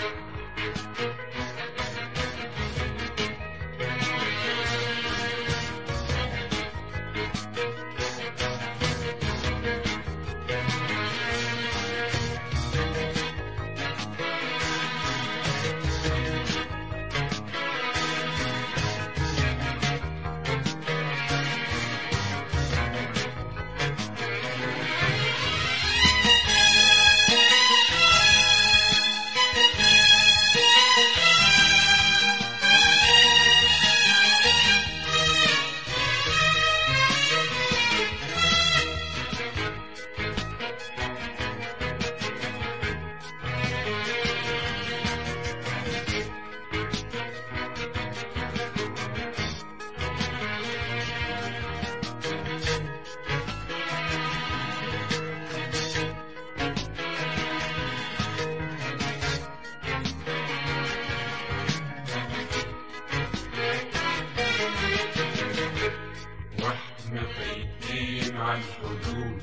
واحنا فايتين على الحدود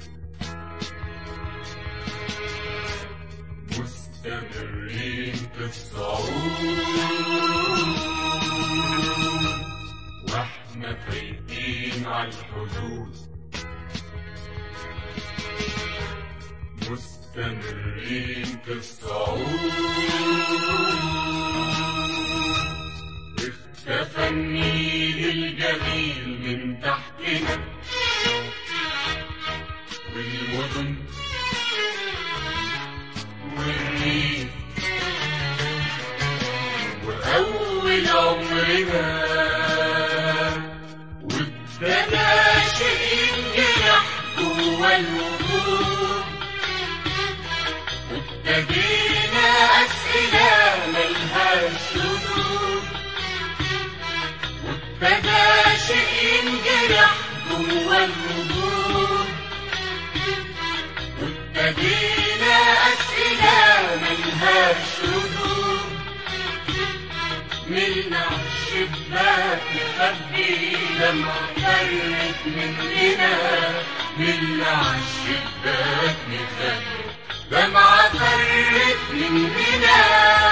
مستمرين في الصعود واحنا فايتين على الحدود مستمرين في الصعود اختفى النيل الجميل من تحتنا والمدن والريف وأول عمرنا وابتدى شيء ينجرح جوا الوجود وابتدينا أسئلة ملهاش ردود وابتدى شيء ينجرح جوا الوجود وابتدينا أسئلة ملهاش ردود ملنا الشباك نخبي لما فرت مننا ملنا الشباك نخبي لما فرت مننا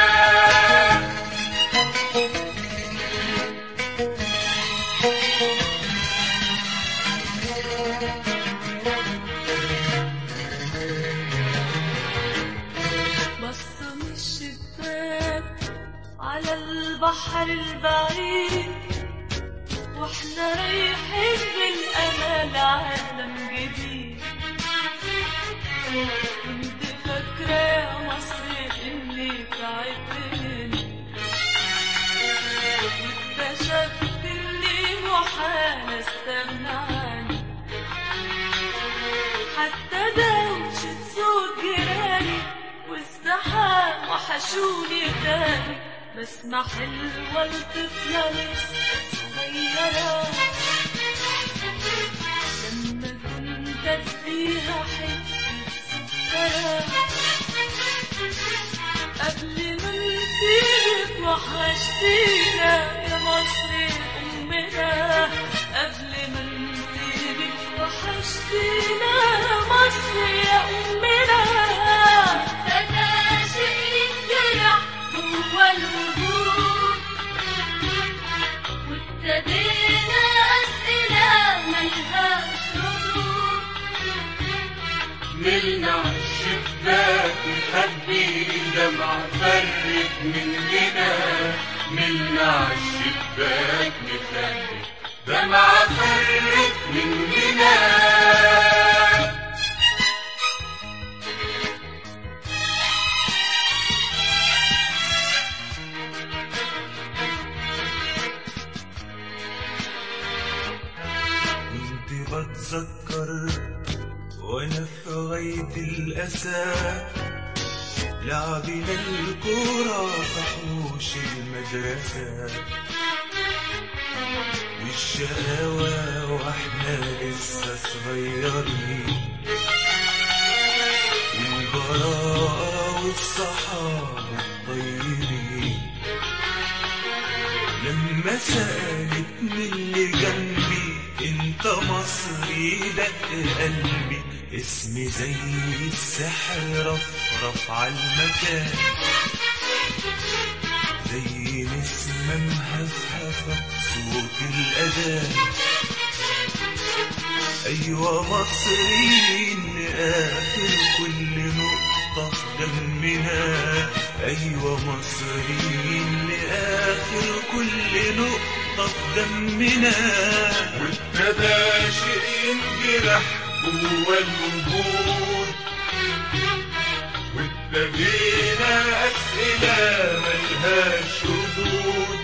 بصة من الشباك على البحر البعيد واحنا رايحين بالامل عالم جديد كنت فاكرة يا مصر اني تعبت مني واكتشفت اني محال استغنى عنك حتى دوشة صوت جيراني والزحام وحشوني تاني بسمع حلوة الطفلة لسه صغيرة لما كنت اديها حتة سكرة قبل ما نسيبك وحشتينا يا مصر أمنا قبل ما نسيبك وحشتينا يا مصر يا أمنا ابتدى شيء ينجرح جوا الوجود وابتدينا أسئلة ملهاش ردود ملنا الشباك نخبي دمعة فرت مننا ملنا الشباك نخبي دمعة فرت مننا كنت بتذكر وانا في غاية الأسى لعبنا الكورة في حوش المدرسة والشقاوة واحنا لسه صغيرين والبراءة والصحابة الطيبين لما سألتني اللي جنبي انت مصري دق قلبي اسمي زي السحر رفرف على المكان زي نسمة مهزهزة صوت الأذان أيوة مصريين نقاتل كل نقطة في دمنا أيوة مصريين نقاتل كل نقطة في دمنا وابتدى شيء ينجرح جوا الوجود وابتدينا أسئلة ملهاش ردود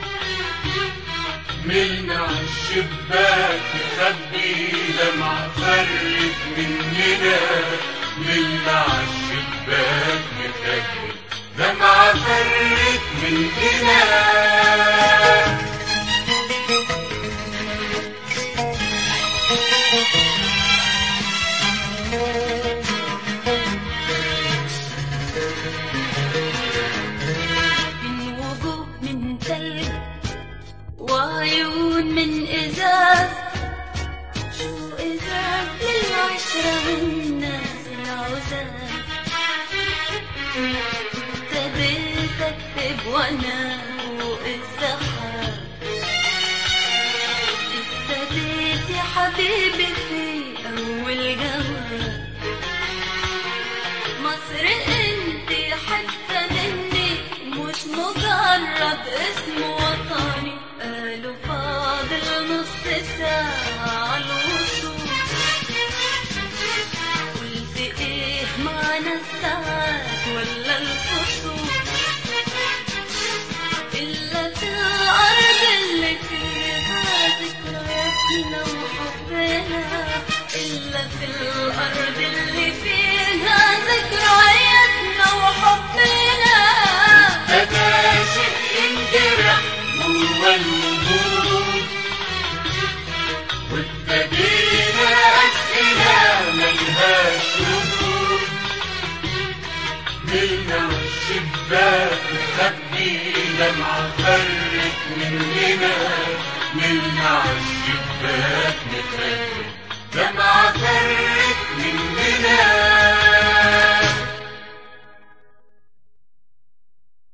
ملنا عالشباك نخبي دمعة فرت مننا ملنا عالشباك نخبي دمعة فرت مننا من وجوه من تلج وعيون من إزاز شو إزاز للعشرة والناس العزاز ابتديت أكتب وأنا فوق السحاب ابتديت يا حبيبي في أول جواب مصر انت حتة مني مش مجرد اسم وطني قالوا فاضل نص ساعة على الوصول قلت ايه معنى الساعات ولا الفصول إلا في الأرض اللي فيها ذكرياتنا وحبنا إلا في الأرض اللي فيها ذكرياتنا وحبنا بدا شيء ينجرح جوا الوجود وابتدينا أسئلة ملهاش ردود ملنا والشباك نخبي دمعة فرت مننا ملنا عالشباك نخبي دمعة